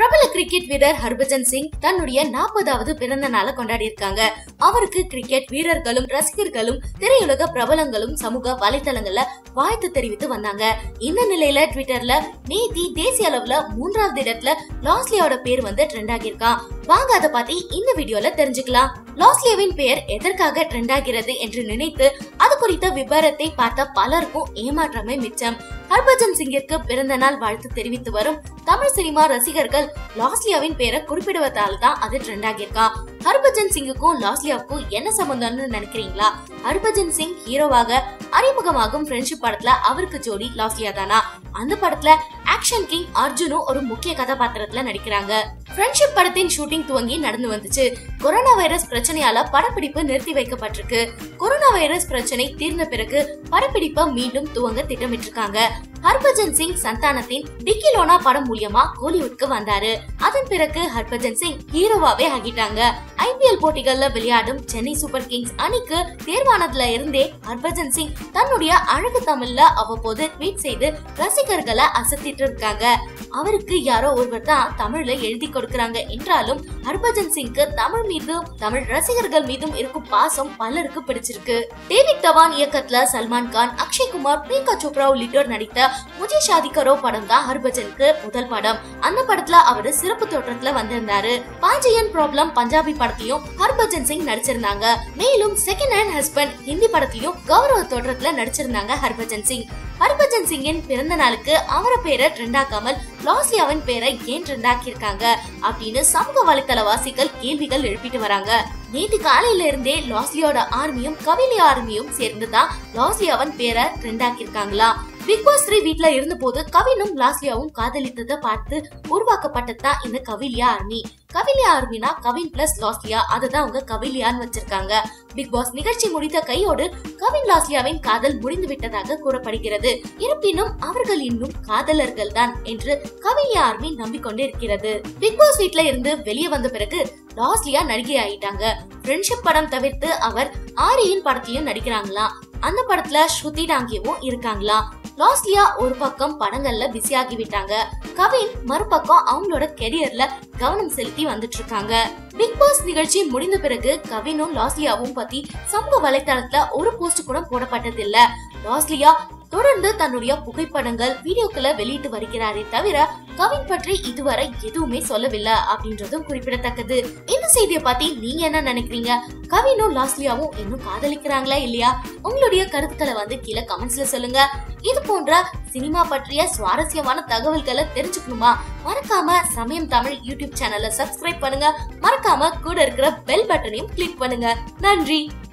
பிரபல கிரிக்கெட் வீரர் ஹர்பஜன் சிங் தன்னுடைய நாற்பதாவது பிறந்த நாளை கொண்டாடி இருக்காங்க அவருக்கு கிரிக்கெட் வீரர்களும் ரசிகர்களும் திரையுலக பிரபலங்களும் சமூக வலைதளங்கள்ல வாழ்த்து தெரிவித்து வந்தாங்க இந்த நிலையில ட்விட்டர்ல நேத்தி தேசிய அளவுல மூன்றாவது இடத்துல லாஸ்லியோட பேர் வந்து ட்ரெண்ட் ஆகியிருக்கான் வாங்க அதை பத்தி இந்த வீடியோல தெரிஞ்சுக்கலாம் லாஸ்லியோவின் பெயர் எதற்காக ட்ரெண்ட் ஆகிறது என்று நினைத்து அது குறித்த விபரத்தை பார்த்த பலருக்கும் ஏமாற்றமே மிச்சம் ஹர்பஜன் சிங்கிற்கு பிறந்த நாள் வாழ்த்து தெரிவித்து வரும் தமிழ் சினிமா ரசிகர்கள் லாஸ்லியாவின் பேரை குறிப்பிடுவதால தான் அது ட்ரெண்ட் ஆகியிருக்கான் ஹர்பஜன் சிங்குக்கும் லாஸ்லியாவுக்கும் என்ன சம்பந்தம்னு நினைக்கிறீங்களா ஹர்பஜன் சிங் ஹீரோவாக அறிமுகமாகும் ஃப்ரெண்ட்ஷிப் படத்துல அவருக்கு ஜோடி லாஸ்லியா தானா அந்த படத்துல ஆக்ஷன் கிங் அர்ஜுனும் ஒரு முக்கிய கதாபாத்திரத்துல நடிக்கிறாங்க ஃப்ரெண்ட்ஷிப் படத்தின் ஷூட்டிங் துவங்கி நடந்து வந்துச்சு கொரோனா வைரஸ் பிரச்சனையால படப்பிடிப்பு நிறுத்தி வைக்கப்பட்டிருக்கு கொரோனா வைரஸ் பிரச்சனை தீர்ந்த பிறகு படப்பிடிப்பை மீண்டும் துவங்க திட்டமிட்டிருக்காங்க ஹர்பஜன் சிங் சந்தானத்தின் டிக்கிலோனா படம் மூலியமா கோலிவுட்க்கு வந்தாரு அதன் பிறகு ஹர்பஜன் சிங் ஹீரோவாவே ஆகிட்டாங்க ஐபிஎல் போட்டிகள்ல விளையாடும் சென்னை சூப்பர் கிங்ஸ் அணிக்கு தேர்வானதுல இருந்தே ஹர்பஜன் சிங் தன்னுடைய அழகு தமிழ்ல அவ்வப்போது ட்வீட் செய்து ரசிகர்களை அசத்திட்டு இருக்காங்க அவருக்கு யாரோ ஒருவர் தான் தமிழ்ல எழுதி கொடுக்கறாங்க என்றாலும் ஹர்பஜன் சிங்க்கு தமிழ் மீதும் தமிழ் ரசிகர்கள் மீதும் இருக்கும் பாசம் பலருக்கு பிடிச்சிருக்கு டேவிட் தவான் இயக்கத்துல சல்மான் கான் அக்ஷய் குமார் பிரியங்கா சோப்ரா உள்ளிட்டோர் நடித்த முஜே ஷாதி கரோ படம் தான் ஹர்பஜனுக்கு முதல் படம் அந்த படத்துல அவரு சிறப்பு தோற்றத்துல வந்திருந்தாரு பாஞ்சியன் ப்ராப்ளம் பஞ்சாபி படத்திலையும் ஹர்பஜன் சிங் நடிச்சிருந்தாங்க மேலும் செகண்ட் ஹேண்ட் ஹஸ்பண்ட் ஹிந்தி படத்திலையும் கௌரவ தோற்றத்துல நடிச்சிருந்தாங்க ஹர்பஜன் சிங் ஹர்பஜன் சிங்கின் பிறந்த நாளுக்கு அவர பேரை ட்ரெண்ட் ஆக்காமல் லாஸ்லியாவின் பேரை ஏன் ட்ரெண்ட் ஆக்கியிருக்காங்க அப்படின்னு சமூக வலைத்தள வாசிகள் கேள்விகள் எழுப்பிட்டு வராங்க நேத்து காலையில இருந்தே லாஸ்லியோட ஆர்மியும் கவிலியா ஆர்மியும் சேர்ந்துதான் லாஸ்லியாவின் பேரை ட்ரெண்ட் ஆக்கியிருக்காங்களா பிக் பாஸ் த்ரீ வீட்ல இருந்த போது கவினும் லாஸ்லியாவும் காதலித்ததை பார்த்து உருவாக்கப்பட்டதுதான் இந்த கவிலியா ஆர்மி கவிலியா ஆர்மினா கவின் பிளஸ் லாஸ்லியா அதுதான் அவங்க கவிலியான்னு வச்சிருக்காங்க பிக் பாஸ் நிகழ்ச்சி முடித்த கையோடு கவின் லாஸ்லியாவின் காதல் முடிந்து விட்டதாக கூறப்படுகிறது இருப்பினும் அவர்கள் இன்னும் காதலர்கள் தான் என்று கவிலியா ஆர்மி நம்பிக்கொண்டு இருக்கிறது பிக் பாஸ் வீட்ல இருந்து வெளியே வந்த பிறகு லாஸ்லியா நடிகை ஆயிட்டாங்க ஃப்ரெண்ட்ஷிப் படம் தவிர்த்து அவர் ஆரியின் படத்திலையும் நடிக்கிறாங்களாம் அந்த படத்துல ஸ்ருதி டாங்கியவும் இருக்காங்களா லாஸ்லியா ஒரு பக்கம் படங்கள்ல பிஸி ஆகி விட்டாங்க கவின் மறுபக்கம் அவங்களோட கெரியர்ல கவனம் செலுத்தி வந்துட்டு இருக்காங்க பிக் பாஸ் நிகழ்ச்சி முடிந்த பிறகு கவினும் லாஸ்லியாவும் பத்தி சமூக வலைத்தளத்துல ஒரு போஸ்ட் கூட போடப்பட்டதில்ல லாஸ்லியா தொடர்ந்து தன்னுடைய புகைப்படங்கள் வீடியோக்களை வெளியிட்டு வருகிறாரே தவிர கவின் பற்றி இதுவரை எதுவுமே சொல்லவில்லை அப்படின்றதும் குறிப்பிடத்தக்கது இந்த செய்தியை பத்தி நீங்க என்ன நினைக்கிறீங்க கவினும் லாஸ்லியாவும் இன்னும் காதலிக்கிறாங்களா இல்லையா உங்களுடைய கருத்துக்களை வந்து கீழே கமெண்ட்ஸ்ல சொல்லுங்க இது போன்ற சினிமா பற்றிய சுவாரஸ்யமான தகவல்களை தெரிஞ்சுக்கணுமா மறக்காம சமயம் தமிழ் யூடியூப் சேனலை சப்ஸ்கிரைப் பண்ணுங்க மறக்காம கூட இருக்கிற பெல் பட்டனையும் கிளிக் பண்ணுங்க நன்றி